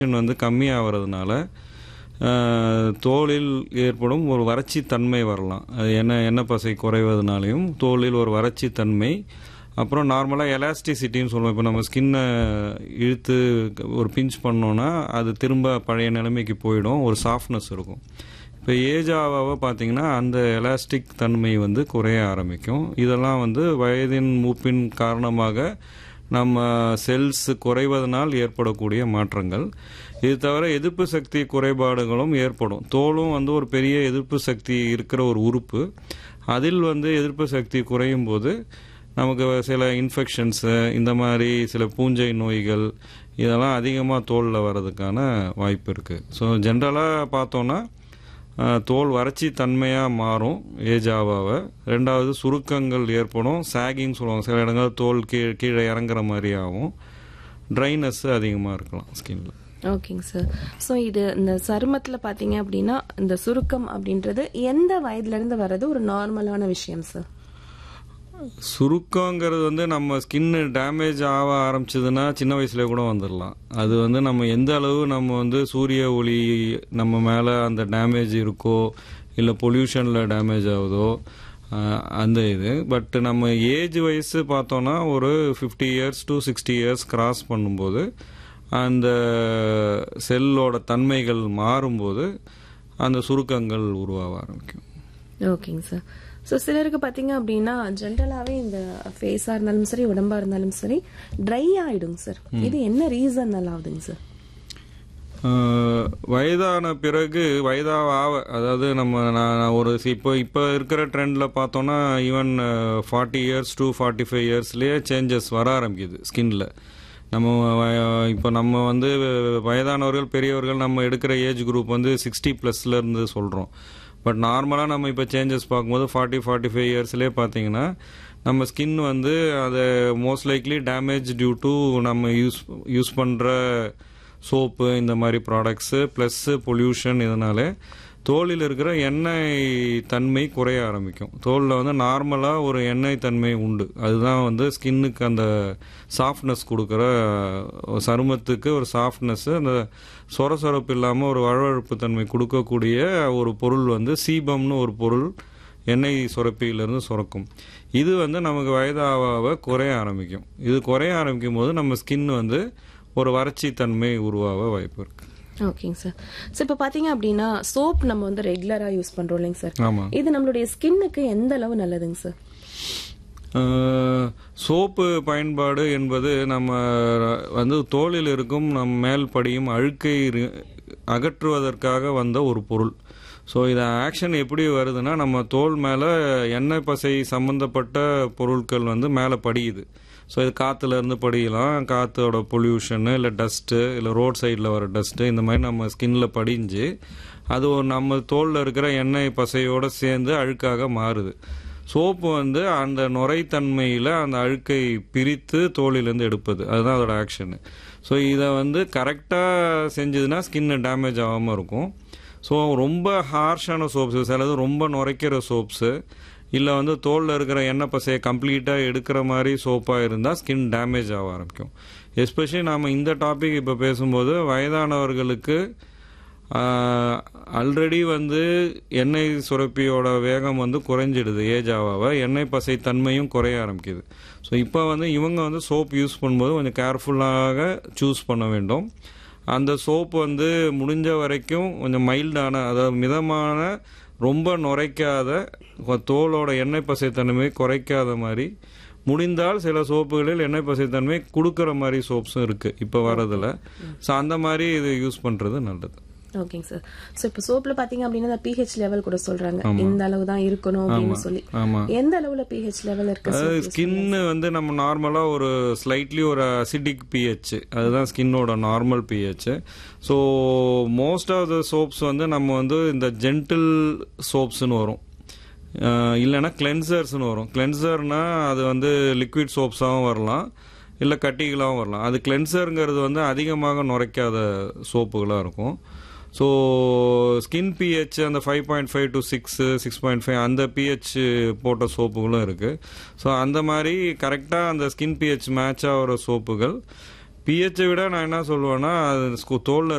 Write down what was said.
வந்து கம்மியாகிறதுனால தோலில் ஏற்படும் ஒரு வறட்சி தன்மை வரலாம் அது என்ன எண்ணெய் பசை குறைவதனாலையும் தோலில் ஒரு வறட்சி தன்மை அப்புறம் நார்மலாக எலாஸ்டிசிட்டின்னு சொல்லுவோம் இப்போ நம்ம ஸ்கின்னை இழுத்து ஒரு பிஞ்ச் பண்ணோன்னா அது திரும்ப பழைய நிலைமைக்கு போயிடும் ஒரு சாஃப்ட்னஸ் இருக்கும் இப்போ ஏஜ் ஆக பார்த்தீங்கன்னா அந்த எலாஸ்டிக் தன்மை வந்து குறைய ஆரம்பிக்கும் இதெல்லாம் வந்து வயதின் மூப்பின் காரணமாக நம்ம செல்ஸ் குறைவதனால் ஏற்படக்கூடிய மாற்றங்கள் இது தவிர எதிர்ப்பு சக்தி குறைபாடுகளும் ஏற்படும் தோலும் வந்து ஒரு பெரிய எதிர்ப்பு சக்தி இருக்கிற ஒரு உறுப்பு அதில் வந்து எதிர்ப்பு சக்தி குறையும் போது நமக்கு சில இன்ஃபெக்ஷன்ஸு இந்த மாதிரி சில பூஞ்சை நோய்கள் இதெல்லாம் அதிகமாக தோலில் வர்றதுக்கான வாய்ப்பு இருக்குது ஸோ ஜென்ரலாக பார்த்தோன்னா தோல் வறட்சி தன்மையாக மாறும் ஏஜ் ஆவாக ரெண்டாவது சுருக்கங்கள் ஏற்படும் சாகிங் சொல்லுவாங்க சில இடங்கள் தோல் கீழே கீழே இறங்குற மாதிரி ஆகும் ட்ரைனஸ் அதிகமாக இருக்கலாம் ஸ்கின்ல ஓகேங்க சார் ஸோ இது இந்த சருமத்தில் பார்த்தீங்க அப்படின்னா இந்த சுருக்கம் அப்படின்றது எந்த வயதுலேருந்து வர்றது ஒரு நார்மலான விஷயம் சார் சுருக்கங்கிறது வந்து நம்ம ஸ்கின்னு டேமேஜ் ஆக ஆரம்பிச்சதுன்னா சின்ன வயசுல கூட வந்துடலாம் அது வந்து நம்ம எந்த அளவு நம்ம வந்து சூரிய ஒளி நம்ம மேலே அந்த டேமேஜ் இருக்கோ இல்லை பொல்யூஷனில் டேமேஜ் ஆகுதோ அந்த இது பட் நம்ம ஏஜ் வயசு பார்த்தோன்னா ஒரு fifty years to sixty years cross பண்ணும்போது அந்த செல்லோட தன்மைகள் மாறும்போது அந்த சுருக்கங்கள் உருவாக ஆரம்பிக்கும் ஓகேங்க சார் ஸோ சிலருக்கு பார்த்தீங்க அப்படின்னா ஜென்ரலாகவே இந்த ஃபேஸாக இருந்தாலும் சரி உடம்பா இருந்தாலும் சரி ட்ரை ஆகிடுங்க சார் இது என்ன ரீசன் ஆகுதுங்க சார் வயதான பிறகு வயதாக ஆவ அதாவது நம்ம நான் ஒரு இப்போ இப்போ இருக்கிற ட்ரெண்டில் பார்த்தோன்னா even forty years to forty five இயர்ஸ்லேயே சேஞ்சஸ் வர ஆரம்பிக்குது ஸ்கின்ல நம்ம இப்போ நம்ம வந்து வயதானவர்கள் பெரியவர்கள் நம்ம எடுக்கிற ஏஜ் குரூப் வந்து சிக்ஸ்டி ப்ளஸ்லேருந்து சொல்கிறோம் பட் நார்மலாக நம்ம இப்போ சேஞ்சஸ் பார்க்கும்போது ஃபார்ட்டி ஃபார்ட்டி ஃபைவ் இயர்ஸ்லேயே பார்த்தீங்கன்னா நம்ம ஸ்கின் வந்து அதை most likely damage due to நம்ம யூஸ் யூஸ் பண்ணுற சோப்பு இந்த மாதிரி ப்ராடக்ட்ஸு ப்ளஸ்ஸு பொல்யூஷன் இதனால தோலில் இருக்கிற எண்ணெய் தன்மை குறைய ஆரம்பிக்கும் தோலில் வந்து நார்மலாக ஒரு எண்ணெய் தன்மை உண்டு அதுதான் வந்து ஸ்கின்னுக்கு அந்த சாஃப்ட்னஸ் கொடுக்குற சருமத்துக்கு ஒரு சாஃப்ட்னஸ்ஸு அந்த சொர சொரப்பு இல்லாமல் ஒரு வழவழப்பு தன்மை கொடுக்கக்கூடிய ஒரு பொருள் வந்து சீபம்னு ஒரு பொருள் எண்ணெய் சுரப்பியிலிருந்து சுரக்கும் இது வந்து நமக்கு வயதாக குறைய ஆரம்பிக்கும் இது குறைய ஆரம்பிக்கும் போது நம்ம ஸ்கின் வந்து ஒரு வறட்சி தன்மை உருவாக வாய்ப்பு இருக்கு ஓகேங்க சார் ஸோ இப்போ பார்த்தீங்க அப்படின்னா சோப் நம்ம வந்து ரெகுலராக யூஸ் பண்ணுறோம் இல்லைங்க சார் ஆமாம் இது நம்மளுடைய ஸ்கின்னுக்கு எந்த அளவு நல்லதுங்க சார் சோப்பு பயன்பாடு என்பது நம்ம வந்து தோலில் இருக்கும் நம் மேல் படியும் அழுக்கை அகற்றுவதற்காக வந்த ஒரு பொருள் ஸோ இதை ஆக்ஷன் எப்படி வருதுன்னா நம்ம தோல் மேலே எண்ணெய் பசை சம்மந்தப்பட்ட பொருட்கள் வந்து மேலே படியுது ஸோ இது காற்றுலேருந்து படியலாம் காற்றோட பொல்யூஷனு இல்லை டஸ்ட்டு இல்லை ரோட் சைடில் வர டஸ்ட்டு இந்த மாதிரி நம்ம ஸ்கின்ல படிஞ்சு அது ஒரு நம்ம தோலில் இருக்கிற எண்ணெய் பசையோடு சேர்ந்து அழுக்காக மாறுது சோப்பு வந்து அந்த நுரைத்தன்மையில் அந்த அழுக்கை பிரித்து தோலிலேருந்து எடுப்பது அதுதான் அதோட ஆக்ஷனு ஸோ இதை வந்து கரெக்டாக செஞ்சதுன்னா ஸ்கின்னு டேமேஜ் ஆகாமல் இருக்கும் ஸோ ரொம்ப ஹார்ஷான சோப்ஸு சிலது ரொம்ப நுரைக்கிற சோப்ஸு இல்லை வந்து தோலில் இருக்கிற எண்ணெய் பசையை கம்ப்ளீட்டாக எடுக்கிற மாதிரி சோப்பாக இருந்தால் ஸ்கின் டேமேஜ் ஆக ஆரம்பிக்கும் எஸ்பெஷலி நாம் இந்த டாபிக் இப்போ பேசும்போது வயதானவர்களுக்கு ஆல்ரெடி வந்து எண்ணெய் சுரப்பியோட வேகம் வந்து குறைஞ்சிடுது ஏஜ் ஆவாக எண்ணெய் பசை தன்மையும் குறைய ஆரம்பிக்குது ஸோ இப்போ வந்து இவங்க வந்து சோப் யூஸ் பண்ணும்போது கொஞ்சம் கேர்ஃபுல்லாக சூஸ் பண்ண வேண்டும் அந்த சோப் வந்து முடிஞ்ச வரைக்கும் கொஞ்சம் மைல்டான அதாவது மிதமான ரொம்ப நுரைக்காத தோலோட எண்ணெய் பசைத்தன்மை குறைக்காத மாதிரி முடிந்தால் சில சோப்புகளில் எண்ணெய் பசைத்தன்மை கொடுக்குற மாதிரி சோப்ஸும் இருக்குது இப்போ வரதில் ஸோ அந்த மாதிரி இது யூஸ் பண்ணுறது நல்லது ஓகேங்க சார் ஸோ இப்போ சோப்ல பாத்தீங்க அப்படின்னா பிஹெச் லெவல் கூட சொல்றாங்க இந்த அளவு தான் இருக்கணும் அப்படின்னு சொல்லி எந்த அளவுல பிஹெச் லெவல் இருக்கு ஸ்கின் வந்து நம்ம நார்மலா ஒரு ஸ்லைட்லி ஒரு அசிடிக் பிஹெச் அதுதான் ஸ்கின்னோட normal pH so most of the soaps வந்து நம்ம வந்து இந்த ஜென்டில் சோப்ஸ்னு வரும் இல்லைன்னா கிளென்சர்ஸ்னு வரும் கிளென்சர்னா அது வந்து லிக்விட் சோப்ஸாகவும் வரலாம் இல்லை கட்டிகளாகவும் வரலாம் அது கிளென்சருங்கிறது வந்து அதிகமாக நுரைக்காத சோப்புகளாக இருக்கும் ஸோ ஸ்கின் பிஹெச் அந்த five point five to six six point five அந்த பிஹெச் போட்ட சோப்புகளும் இருக்குது ஸோ அந்த மாதிரி கரெக்டாக அந்த ஸ்கின் பிஹெச் மேட்ச் ஆகிற சோப்புகள் பிஹெச்சை விட நான் என்ன சொல்லுவேன்னா அது ஸ்கு- தோல்ல